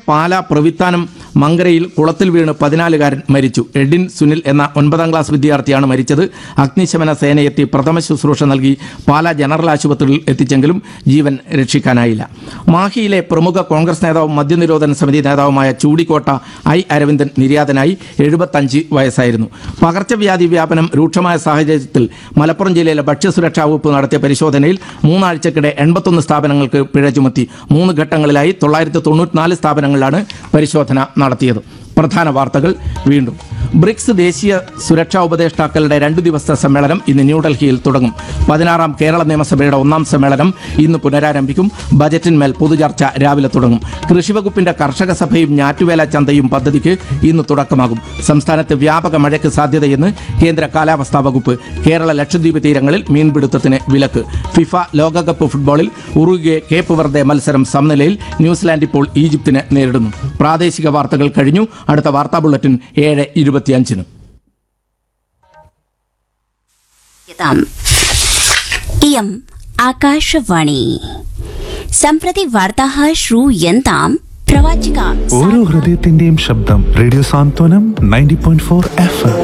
പാല പ്രവിത്താനം മങ്കരയിൽ കുളത്തിൽ വീണ് പതിനാലുകാരൻ മരിച്ചു എഡിൻ സുനിൽ എന്ന ഒൻപതാം ക്ലാസ് വിദ്യാർത്ഥിയാണ് മരിച്ചത് അഗ്നിശമന സേനയെത്തി പ്രഥമ ശുശ്രൂഷ നൽകി പാല ജനറൽ ആശുപത്രിയിൽ എത്തിച്ചെങ്കിലും ജീവൻ രക്ഷിക്കാനായില്ല മാഹിയിലെ പ്രമുഖ കോൺഗ്രസ് നേതാവും മദ്യനിരോധന സമിതി നേതാവുമായ ചൂടിക്കോട്ട ഐ അരവിന്ദൻ നിര്യാതനായി എഴുപത്തഞ്ച് വയസ്സായിരുന്നു പകർച്ചവ്യാധി വ്യാപനം രൂക്ഷമായ സാഹചര്യത്തിൽ മലപ്പുറം ജില്ലയിലെ ഭക്ഷ്യസുരക്ഷാ വകുപ്പ് നടത്തിയ പരിശോധനയിൽ മൂന്നാഴ്ചക്കിടെ എൺപത്തൊന്ന് സ്ഥാപനങ്ങൾക്ക് പിഴ ചുമത്തി മൂന്ന് ഘട്ടങ്ങളിലായി തൊള്ളായിരത്തി തൊണ്ണൂറ്റിനാല് സ്ഥാപനങ്ങളിലാണ് പരിശോധന നടത്തിയത് പ്രധാന വാർത്തകൾ വീണ്ടും ബ്രിക്സ് ദേശീയ സുരക്ഷാ ഉപദേഷ്ടാക്കളുടെ രണ്ടു ദിവസത്തെ സമ്മേളനം ഇന്ന് ന്യൂഡൽഹിയിൽ തുടങ്ങും പതിനാറാം കേരള നിയമസഭയുടെ ഒന്നാം സമ്മേളനം ഇന്ന് പുനരാരംഭിക്കും ബജറ്റിന്മേൽ പൊതുചർച്ച രാവിലെ തുടങ്ങും കൃഷിവകുപ്പിന്റെ കർഷക സഭയും ഞാറ്റുവേല ചന്തയും പദ്ധതിക്ക് ഇന്ന് തുടക്കമാകും സംസ്ഥാനത്ത് വ്യാപക മഴയ്ക്ക് സാധ്യതയെന്ന് കേന്ദ്ര കാലാവസ്ഥാ വകുപ്പ് കേരള ലക്ഷദ്വീപ് തീരങ്ങളിൽ മീൻപിടുത്തത്തിന് വിലക്ക് ഫിഫ ലോകകപ്പ് ഫുട്ബോളിൽ ഉറുഗ്വെ കേപ്പ് വെർദെ മത്സരം സമനിലയിൽ ന്യൂസിലാൻഡ് ഇപ്പോൾ ഈജിപ്തിനെ നേരിടുന്നു പ്രാദേശിക വാർത്തകൾ കഴിഞ്ഞു അടുത്ത വാർത്താ ബുള്ളറ്റിൻ ഏഴ് ഇരുപത്തിയഞ്ചിന് यताम् इयम् आकाशवाणी सम्प्रति वार्ताः श्रूयन्ताम् प्रवाचिका ഓരോ ഹൃദയത്തിന്റെയും ശബ്ദം radio Santhwanam ninety point four F